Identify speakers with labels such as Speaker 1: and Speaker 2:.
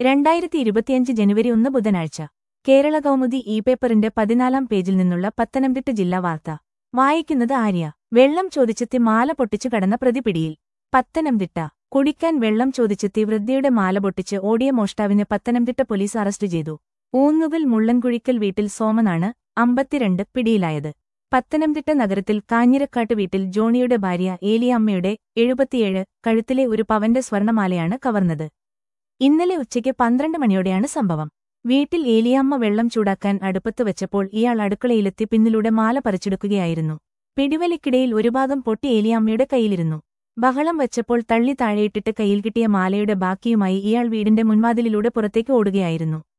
Speaker 1: രണ്ടായിരത്തി ഇരുപത്തിയഞ്ച് ജനുവരി ഒന്ന് ബുധനാഴ്ച കേരള കൗമുദി ഇ പേപ്പറിന്റെ പതിനാലാം പേജിൽ നിന്നുള്ള പത്തനംതിട്ട ജില്ലാ വാർത്ത വായിക്കുന്നത് ആര്യ വെള്ളം ചോദിച്ചെത്തി മാല പൊട്ടിച്ചു കടന്ന പ്രതിപിടിയിൽ പത്തനംതിട്ട കുടിക്കാൻ വെള്ളം ചോദിച്ചെത്തി വൃദ്ധയുടെ മാല പൊട്ടിച്ച് ഓടിയ മോഷ്ടാവിനെ പത്തനംതിട്ട പോലീസ് അറസ്റ്റ് ചെയ്തു ഊന്നുകൽ മുള്ളൻകുഴിക്കൽ വീട്ടിൽ സോമനാണ് അമ്പത്തിരണ്ട് പിടിയിലായത് പത്തനംതിട്ട നഗരത്തിൽ കാഞ്ഞിരക്കാട്ട് വീട്ടിൽ ജോണിയുടെ ഭാര്യ ഏലിയമ്മയുടെ എഴുപത്തിയേഴ് കഴുത്തിലെ ഒരു പവന്റെ സ്വർണമാലയാണ് കവർന്നത് ഇന്നലെ ഉച്ചയ്ക്ക് പന്ത്രണ്ട് മണിയോടെയാണ് സംഭവം വീട്ടിൽ ഏലിയാമ്മ വെള്ളം ചൂടാക്കാൻ അടുപ്പത്ത് വെച്ചപ്പോൾ ഇയാൾ അടുക്കളയിലെത്തി പിന്നിലൂടെ മാല പറിച്ചെടുക്കുകയായിരുന്നു പിടിവലിക്കിടയിൽ ഒരു ഭാഗം പൊട്ടി ഏലിയാമ്മയുടെ കയ്യിലിരുന്നു ബഹളം വെച്ചപ്പോൾ തള്ളി താഴെയിട്ടിട്ട് കയ്യിൽ കിട്ടിയ മാലയുടെ ബാക്കിയുമായി ഇയാൾ വീടിന്റെ മുൻവാതിലിലൂടെ പുറത്തേക്ക് ഓടുകയായിരുന്നു